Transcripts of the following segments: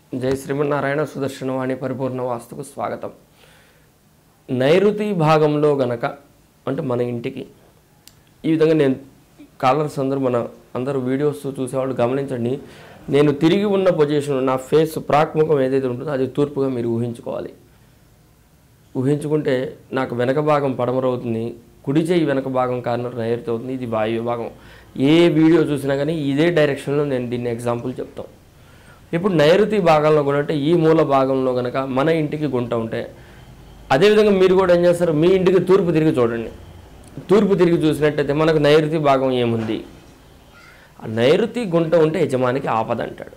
జై శ్రీమన్నారాయణ సుదర్శనవాణి పరిపూర్ణ వాస్తుకు స్వాగతం నైరుతి భాగంలో గనక అంటే మన ఇంటికి ఈ విధంగా నేను కాలర్స్ అందరూ మన అందరూ వీడియోస్ చూసేవాళ్ళు గమనించండి నేను తిరిగి ఉన్న పొజిషన్ నా ఫేస్ ప్రాక్ముఖం ఏదైతే ఉంటుందో అది తూర్పుగా మీరు ఊహించుకోవాలి ఊహించుకుంటే నాకు వెనక భాగం పడమర అవుతుంది కుడి చేయి వెనక భాగం కార్నర్ నైరుతి అవుతుంది ఇది వాయు భాగం ఏ వీడియో చూసినా కానీ ఇదే డైరెక్షన్లో నేను దీన్ని ఎగ్జాంపుల్ చెప్తాం ఇప్పుడు నైరుతి భాగంలో కూడా అంటే ఈ మూల భాగంలో కనుక మన ఇంటికి గుంట ఉంటే అదేవిధంగా మీరు కూడా ఏం చేస్తారు మీ ఇంటికి తూర్పు తిరిగి చూడండి తూర్పు తిరిగి చూసినట్టయితే మనకు నైరుతి భాగం ఏముంది ఆ నైరుతి గుంట ఉంటే యజమానికి ఆపద అంటాడు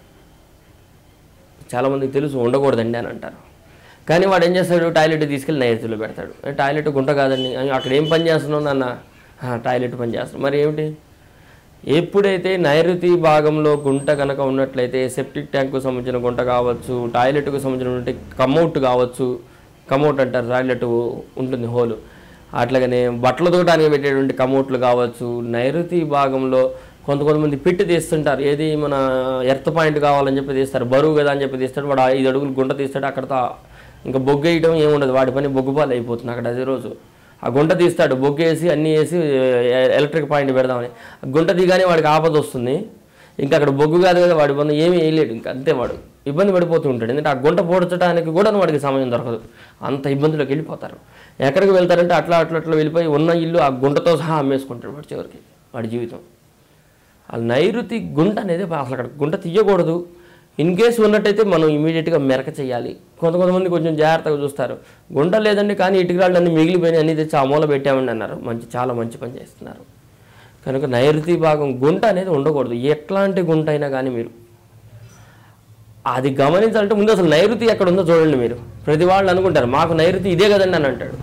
చాలామందికి తెలుసు ఉండకూడదండి అని అంటారు కానీ వాడు ఏం చేస్తాడు టాయిలెట్ తీసుకెళ్ళి నైరుతిలో పెడతాడు ఏ, టాయిలెట్ గుంట కాదండి అయ్యో, అక్కడ ఏం పని చేస్తున్నావు నాన్న "ఆ, టాయిలెట్ పని చేస్తున్నావు మరి ఏమిటి ఎప్పుడైతే నైరుతి భాగంలో గుంట కనుక ఉన్నట్లయితే సెప్టిక్ ట్యాంకు సంబంధించిన గుంట కావచ్చు టాయిలెట్కు సంబంధించిన కమౌట్ కావచ్చు కమౌట్ అంటారు టాయిలెట్ ఉంటుంది హోలు అట్లాగనే బట్టలు తోటానికి పెట్టేటువంటి కమౌట్లు కావచ్చు నైరుతి భాగంలో కొంత కొంతమంది పెట్టి తీస్తుంటారు ఏది మన ఎర్త్ పాయింట్ కావాలని చెప్పి తీస్తారు బరువు కదా అని చెప్పి తీస్తాడు వాడు ఐదు అడుగులు గుంట తీస్తాడు అక్కడ ఇంకా బొగ్గు వేయడం ఏముండదు వాడి పని బొగ్గుపాలు అయిపోతుంది అక్కడ అదే రోజు ఆ గుంట తీస్తాడు బొగ్గు వేసి అన్నీ వేసి ఎ- ఎలక్ట్రిక్ పాయింట్ పెడదామని ఆ గుంట దిగానే వాడికి ఆపద వస్తుంది ఇంకా అక్కడ బొగ్గు కాదు కదా వాడి పని ఏమీ వేయలేడు ఇంకా అంతే వాడు ఇబ్బంది పడిపోతూ ఉంటాడు ఎందుకంటే ఆ గుంట పోడ్చడానికి కూడా వాడికి సమయం దొరకదు అంత ఇబ్బందులోకి వెళ్ళిపోతారు ఎక్కడికి వెళ్తారంటే అట్లా అట్లా అట్లా వెళ్ళిపోయి ఉన్న ఇల్లు ఆ గుంటతో సహా అమ్మేసుకుంటాడు వాడి చివరికి వాడి జీవితం ఆ నైరుతి గుంట అనేది అసలు అక్కడ గుంట తీయకూడదు ఇన్ కేసు ఉన్నట్టయితే మనం ఇమీడియట్గా మెరక చేయాలి కొంత కొంతమంది కొంచెం జాగ్రత్తగా చూస్తారు గుంట లేదండి కానీ ఇటుకరాళ్ళు అన్ని మిగిలిపోయినాయి అన్ని తెచ్చి ఆ మూల పెట్టామండి అన్నారు మంచి చాలా మంచి పని చేస్తున్నారు కనుక నైరుతి భాగం గుంట అనేది ఉండకూడదు ఎట్లాంటి గుంట అయినా కానీ మీరు అది గమనించాలంటే ముందు అసలు నైరుతి ఎక్కడ ఉందో చూడండి మీరు ప్రతి వాళ్ళు అనుకుంటారు మాకు నైరుతి ఇదే కదండి అని అంటాడు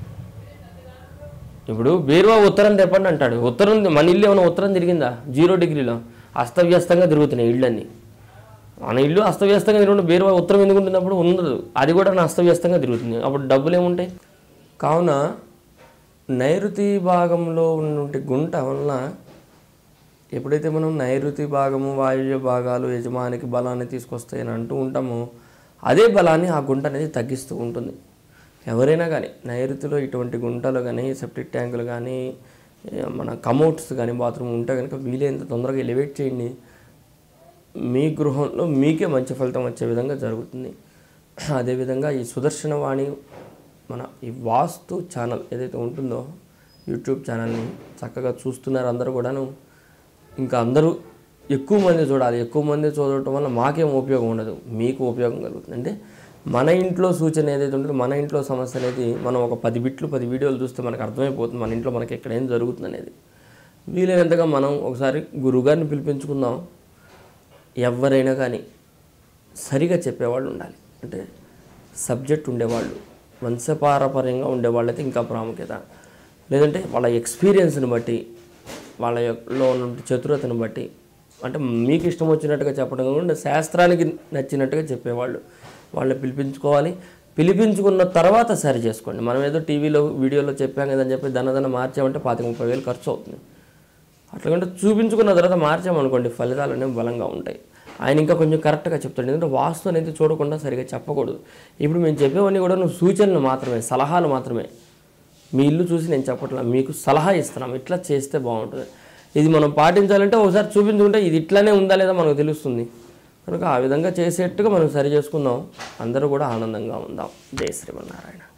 ఇప్పుడు బీరువా ఉత్తరం తెప్పండి అంటాడు ఉత్తరం మన ఇల్లు ఏమైనా ఉత్తరం తిరిగిందా జీరో డిగ్రీలో అస్తవ్యస్తంగా తిరుగుతున్నాయి ఇళ్ళన్నీ మన ఇల్లు అస్తవ్యస్తంగా తిరుగుతుంది బీరువా ఉత్తరం ఎందుకు ఉంటున్నప్పుడు ఉండదు అది కూడా నా అస్తవ్యస్తంగా తిరుగుతుంది అప్పుడు డబ్బులు ఏముంటాయి కావున నైరుతి భాగంలో ఉన్నటువంటి గుంట వలన ఎప్పుడైతే మనం నైరుతి భాగము వాయువ్య భాగాలు యజమానికి బలాన్ని తీసుకొస్తాయని అంటూ ఉంటామో అదే బలాన్ని ఆ గుంట అనేది తగ్గిస్తూ ఉంటుంది ఎవరైనా కానీ నైరుతిలో ఇటువంటి గుంటలు కానీ సెప్టిక్ ట్యాంకులు కానీ ఏ, మన కమౌట్స్ కానీ బాత్రూమ్ ఉంటే కనుక వీలైనంత తొందరగా ఎలివేట్ చేయండి మీ గృహంలో మీకే మంచి ఫలితం వచ్చే విధంగా జరుగుతుంది అదేవిధంగా ఈ సుదర్శన వాణి మన ఈ వాస్తు ఛానల్ ఏదైతే ఉంటుందో యూట్యూబ్ ఛానల్ని చక్కగా చూస్తున్నారు అందరూ కూడాను ఇంకా అందరూ ఎక్కువ మంది చూడాలి ఎక్కువ మంది చూడటం వల్ల మాకేం ఉపయోగం ఉండదు మీకు ఉపయోగం కలుగుతుంది అంటే మన ఇంట్లో సూచన ఏదైతే ఉంటుందో మన ఇంట్లో సమస్య అనేది మనం ఒక పది బిట్లు పది వీడియోలు చూస్తే మనకు అర్థమైపోతుంది మన ఇంట్లో మనకి ఎక్కడ ఏం జరుగుతుంది అనేది వీలైనంతగా మనం ఒకసారి గురువుగారిని పిలిపించుకుందాం ఎవరైనా కానీ సరిగా చెప్పేవాళ్ళు ఉండాలి అంటే సబ్జెక్ట్ ఉండేవాళ్ళు వంశపారపర్యంగా ఉండేవాళ్ళైతే ఇంకా ప్రాముఖ్యత లేదంటే వాళ్ళ ఎక్స్పీరియన్స్ని బట్టి వాళ్ళ యొక్కలో ఉన్న చతురతను బట్టి అంటే మీకు ఇష్టం వచ్చినట్టుగా చెప్పడం కాకుండా శాస్త్రానికి నచ్చినట్టుగా చెప్పేవాళ్ళు వాళ్ళని పిలిపించుకోవాలి పిలిపించుకున్న తర్వాత సరి చేసుకోండి మనం ఏదో టీవీలో వీడియోలో చెప్పాం కదని చెప్పి దనదన మార్చామంటే పాతిక ముప్పై వేలు ఖర్చు అవుతుంది అట్లాగంటే చూపించుకున్న తర్వాత మార్చామనుకోండి ఫలితాలు అనేవి బలంగా ఉంటాయి ఆయన ఇంకా కొంచెం కరెక్ట్గా చెప్తాడు ఎందుకంటే వాస్తు అనేది చూడకుండా సరిగా చెప్పకూడదు ఇప్పుడు మేము చెప్పేవన్నీ కూడా నువ్వు సూచనలు మాత్రమే సలహాలు మాత్రమే మీ ఇల్లు చూసి నేను చెప్పట్లా మీకు సలహా ఇస్తున్నాం ఇట్లా చేస్తే బాగుంటుంది ఇది మనం పాటించాలంటే ఒకసారి చూపించుకుంటే ఇది ఇట్లానే ఉందా లేదా మనకు తెలుస్తుంది కనుక ఆ విధంగా చేసేట్టుగా మనం సరి చేసుకుందాం అందరూ కూడా ఆనందంగా ఉందాం జై శ్రీమన్నారాయణ